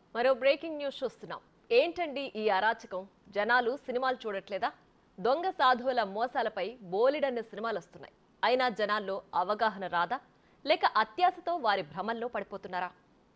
మరో breaking news చూస్తున్నాం ఏంటండి ఈ అరాచకం జనాలు సినిమాలు చూడట్లేదా దొంగ సాధువుల మోసాలపై బోలెడన్ని సినిమాలు వస్తున్నాయి అయినా జనాల్లో అవగాహన రాదా లేక అత్యాశతో వారి భ్రమంలో పడిపోతున్నారా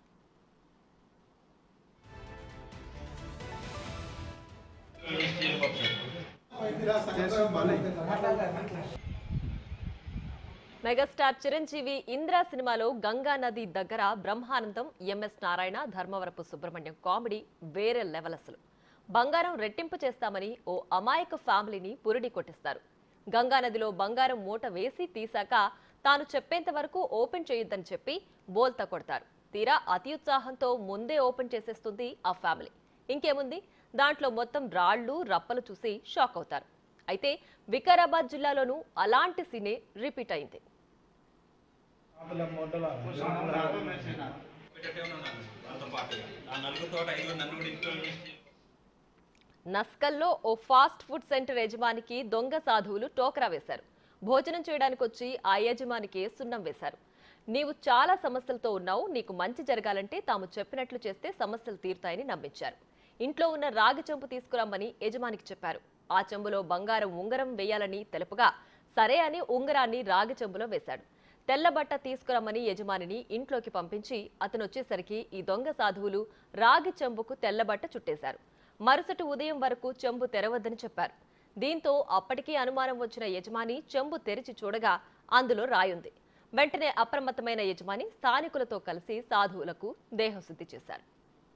మెగాస్టార్ చిరంజీవి ఇంద్ర సినిమాలో గంగా నది దగ్గర బ్రహ్మానందం ఎంఎస్ నారాయణ ధర్మవరపు సుబ్రహ్మణ్యం కామెడీ వేరే లెవెల్ అసలు బంగారం రెట్టింపు చేస్తామని ఓ అమాయక ఫ్యామిలీని పురిడి కొట్టిస్తారు గంగా నదిలో బంగారం మూట వేసి తీశాక తాను చెప్పేంత వరకు ఓపెన్ చేయొద్దని చెప్పి బోల్తా కొడతారు తీరా అతి ఉత్సాహంతో ముందే ఓపెన్ చేసేస్తుంది ఆ ఫ్యామిలీ ఇంకేముంది దాంట్లో మొత్తం రాళ్లు రప్పలు చూసి షాక్ అవుతారు అయితే వికారాబాద్ జిల్లాలోనూ అలాంటి సీనే రిపీట్ అయింది వాళ్ళతో పాటుగా ఆ నలుగురితో ఐదు నన్ను కూడా ఇంట్లో నస్కల్లో ఓ ఫాస్ట్ ఫుడ్ సెంటర్ యజమానికి దొంగ సాధువులు టోకరా వేశారు భోజనం చేయడానికి వచ్చి ఆ యజమానికి సున్నం వేశారు నీవు చాలా సమస్యలతో ఉన్నావు నీకు మంచి జరగాలంటే తాము చెప్పినట్లు చేస్తే సమస్యలు తీరుతాయని నమ్మించారు ఇంట్లో ఉన్న రాగి చెంపు తీసుకురమ్మని యజమానికి చెప్పారు ఆ చెంబులో బంగారం ఉంగరం వేయాలని తెలుపుగా సరే అని ఉంగరాన్ని రాగి చెంబులో వేశాడు తెల్లబట్ట తీసుకురమ్మని యజమానిని ఇంట్లోకి పంపించి అతను వచ్చేసరికి ఈ దొంగ సాధువులు రాగి చెంబుకు తెల్లబట్ట చుట్టేశారు మరుసటి ఉదయం వరకు చెంబు తెరవద్దని చెప్పారు దీంతో అప్పటికీ అనుమానం వచ్చిన యజమాని చెంబు తెరిచి చూడగా అందులో రాయుంది వెంటనే అప్రమత్తమైన యజమాని స్థానికులతో కలిసి సాధువులకు దేహశుద్ధి చేశారు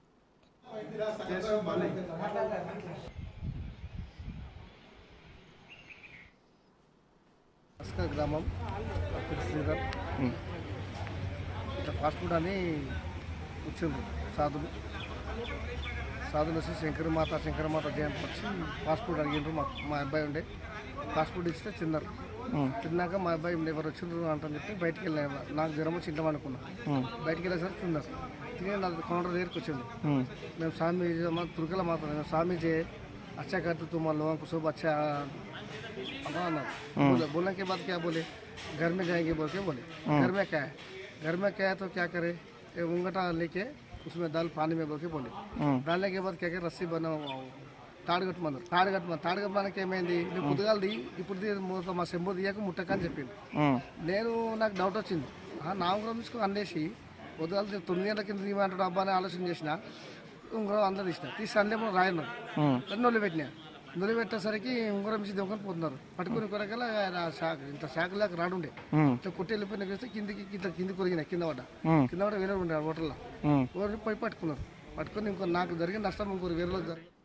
నస్కర్ గ్రామం అప్పుడు శ్రీధర్ ఇట్లా ఫాస్ట్ ఫుడ్ అని వచ్చిండ్రు సాధులు సాధులు వచ్చి శంకరమాత శంకరమాత జయంతి వచ్చి ఫాస్ట్ ఫుడ్ అడిగిండ్రు మా మా అబ్బాయి ఉండే ఫాస్ట్ ఫుడ్ ఇస్తే తిన్నారు తిన్నాక మా అబ్బాయి ఎవరు వచ్చిండ్రు అంటని చెప్పి బయటికి వెళ్ళిన నాకు జ్వరం వచ్చి ఇంటాం అనుకున్నా బయటికి వెళ్ళేసరికి తిన్నారు తిని నా కౌంటర్ దగ్గరికి వచ్చిండు మేము స్వామి తుర్కల మాత్రం మేము స్వామీజీ अच्छा करते तुम लोगों को सब अच्छा हाँ ना बोले बोलने के बाद क्या बोले घर में जाएंगे बोल के बोले घर में क्या है घर में क्या है तो क्या करे ये उंगटा लेके उसमें दाल पानी में बोल के बोले डालने के बाद क्या करे रस्सी बना తాడుగట్టు మందరు తాడుగట్టు మన తాడుగట్టు మనకి ఏమైంది నువ్వు పొద్దుగాలది ఇప్పుడు తీ- మొత్తం మా సెంబు తీయక ముట్టకని చెప్పింది నేను నాకు డౌట్ వచ్చింది ఆ, నా ఉంగరం తీసుకుని అందేసి పొద్దుగాల తొమ్మిది గంటల కింద తీయమంటాడు అబ్బా అని ఆలోచన చేసిన ఉంగరం అందరూ తీసిన తీసి అందులో రాయన్నారు నొల్లి పెట్టినా నొల్లి పెట్టేసరికి ఉంగరం ఇచ్చి దొంగని పోతున్నారు పట్టుకుని కొరకల నా షాక్ ఇంత షాక్ లేక రాడుండే ఇట్లా కొట్టి వెళ్ళిపోయిన వేస్తే కిందికి ఇట్లా కింది కొరిగిన కింద పడ్డ కింద పడ్డ వేరే ఉండే హోటల్లో పోయి పట్టుకున్నారు పట్టుకుని ఇంకో నాకు జరిగిన నష్టం ఇంకోరు వేరేలో జరిగింది